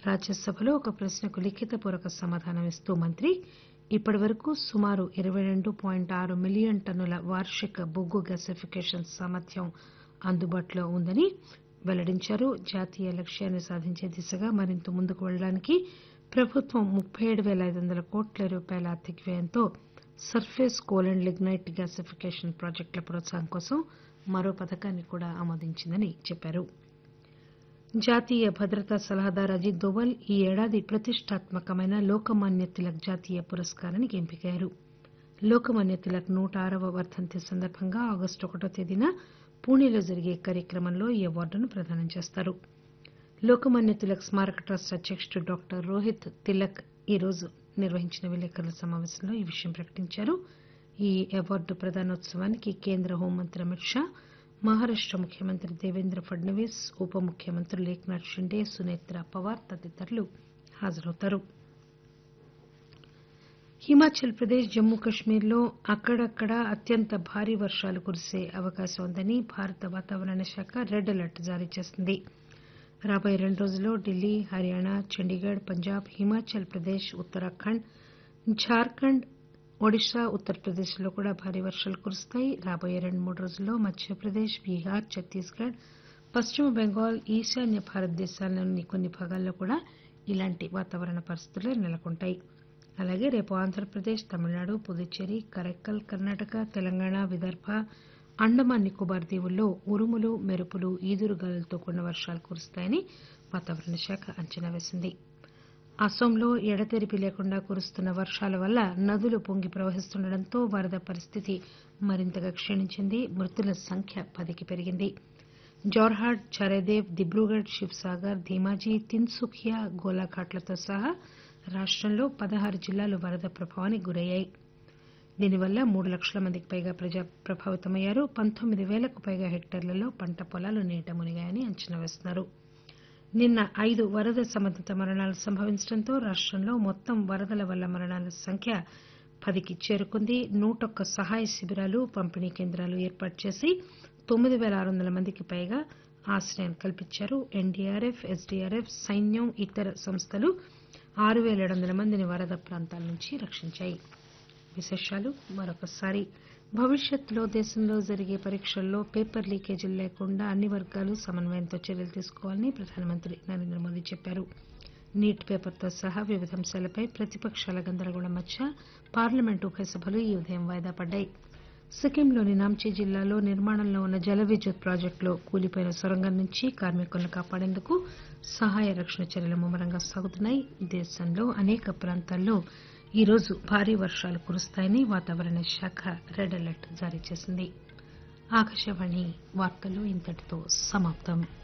రాజ్యసభలో ఒక ప్రశ్నకు లిఖితపూర్వక సమాధానం ఇస్తూ మంత్రి ఇప్పటివరకు సుమారు ఇరవై రెండు పాయింట్ ఆరు మిలియన్ టన్నుల వార్షిక బొగ్గు గ్యాసిఫికేషన్ సామర్థ్యం అందుబాటులో ఉందని వెల్లడించారు జాతీయ లక్ష్యాన్ని సాధించే దిశగా మరింత ముందుకు పెళ్లడానికి ప్రభుత్వం ముప్పై ఏడు పేల ఐదు వందల కోట్ల రూపాయల ఆర్థిక వ్యయంతో surface coal and lignite gasification ప్రాజెక్టుల ప్రోత్సాహం కోసం మరో పథకాన్ని కూడా ఆమోదించిందని చెప్పారు జాతీయ భద్రతా సలహాదారు అజిత్ దోవల్ ఈ ఏడాది ప్రతిష్టాత్మకమైన లోకమాన్య తిలక్ జాతీయ పురస్కారానికి ఎంపికయ్యారు లోకమాన్య తిలక్ నూట ఆరవ వర్ధంతి సందర్భంగా ఆగస్టు ఒకటో తేదీన పూణేలో జరిగే కార్యక్రమంలో ఈ అవార్డును ప్రదానం చేస్తారు లోకమాన్య తిలక్ స్మారక ట్రస్ట్ అధ్యకుడు డాక్టర్ రోహిత్ తిలక్ ఈ రోజు నిర్వహించిన విలేకరుల సమావేశంలో ఈ విషయం ప్రకటించారు ఈ అవార్డు ప్రదానోత్సవానికి కేంద్ర హోంమంత్రి అమిత్ షా మహారాష్ట ముఖ్యమంత్రి దేవేంద్ర ఫడ్నవీస్ ఉప ముఖ్యమంత్రులు ఏక్నాథ్ షిండే సునేత్ర పవార్ తదితరులు హాజరవుతారు హిమాచల్ ప్రదేశ్ జమ్మూ కశ్మీర్లో అక్కడక్కడా అత్యంత భారీ వర్షాలు కురిసే అవకాశం ఉందని భారత వాతావరణ శాఖ రెడ్ అలర్ట్ జారీ చేసింది రాబోయే రెండు రోజుల్లో ఢిల్లీ హర్యానా చండీగఢ్ పంజాబ్ హిమాచల్ ప్రదేశ్ ఉత్తరాఖండ్ జార్ఖండ్ ఒడిశా ఉత్తరప్రదేశ్ లో కూడా భారీ వర్షాలు కురుస్తాయి రాబోయే రెండు మూడు రోజుల్లో మధ్యప్రదేశ్ బీహార్ ఛత్తీస్గఢ్ పశ్చిమ బెంగాల్ ఈశాన్య భారతదేశంలోని కొన్ని భాగాల్లో కూడా ఇలాంటి వాతావరణ పరిస్థితులే నెలకొంటాయి అలాగే రేపు ఆంధ్రప్రదేశ్ తమిళనాడు పుదుచ్చేరి కరైక్కల్ కర్ణాటక తెలంగాణ విదర్భ అండమాన్ నికోబార్ దీవుల్లో ఉరుములు మెరుపులు ఈదురుగాలులతో కూడిన వర్షాలు కురుస్తాయని వాతావరణ శాఖ అంచనా వేసింది అస్సోంలో ఎడతెరిపి లేకుండా కురుస్తున్న వర్షాల వల్ల నదులు పొంగి ప్రవహిస్తుండటంతో వరద పరిస్థితి మరింతగా క్షీణించింది మృతుల సంఖ్య పదికి పెరిగింది జోర్హాట్ చరేదేవ్ దిబ్రూగఢ్ శివ్సాగర్ ధీమాజీ తిన్సుఖియా గోలాఘాట్లతో సహా రాష్టంలో పదహారు జిల్లాలు వరద ప్రభావానికి గురయ్యాయి దీనివల్ల మూడు లక్షల మందికి పైగా ప్రజలు ప్రభావితమయ్యారు పంతొమ్మిది పేలకు పైగా హెక్టార్లలో పంట పొలాలు నీట మునిగాయని అంచనా వేస్తున్నారు నిన్న ఐదు వరద సంబంధిత మరణాలు సంభవించడంతో రాష్టంలో మొత్తం వరదల వల్ల మరణాల సంఖ్య పదికి చేరుకుంది నూటొక్క సహాయ శిబిరాలు పంపిణీ కేంద్రాలు ఏర్పాటు చేసి తొమ్మిది పేల ఆరు వందల మందికి పైగా ఆశ్రయం కల్పించారు ఎన్డీఆర్ఎఫ్ ఎస్డీఆర్ఎఫ్ సైన్యం ఇతర సంస్థలు ఆరు పేల ఏడు వందల మందిని వరద ప్రాంతాల నుంచి రక్షించాయి విశేషాలు మరొకసారి భవిష్యత్తులో దేశంలో జరిగే పరీక్షల్లో పేపర్ లీకేజీలు లేకుండా అన్ని వర్గాలు సమన్వయంతో చర్యలు తీసుకోవాలని ప్రధానమంత్రి నరేంద్ర మోదీ చెప్పారు నీట్ పేపర్తో సహా వివిధ అంశాలపై ప్రతిపక్షాల గందరగోళం మధ్య పార్లమెంటు ఉభయ సభలు ఈ ఉదయం వాయిదా పడ్డాయి సిక్కింలోని నాంచీ జిల్లాలో నిర్మాణంలో ఉన్న జల విద్యుత్ ప్రాజెక్టులో కూలిపోయిన సొరంగం నుంచి కార్మికులను కాపాడేందుకు సహాయ రక్షణ చర్యలు ముమ్మరంగా సాగుతున్నాయి దేశంలో అనేక ప్రాంతాల్లో ఈ రోజు భారీ వర్షాలు కురుస్తాయని వాతావరణ శాఖ రెడ్ అలర్ట్ జారీ చేసింది ఆకాశవాణి వార్తలు ఇంతటితో సమాప్తం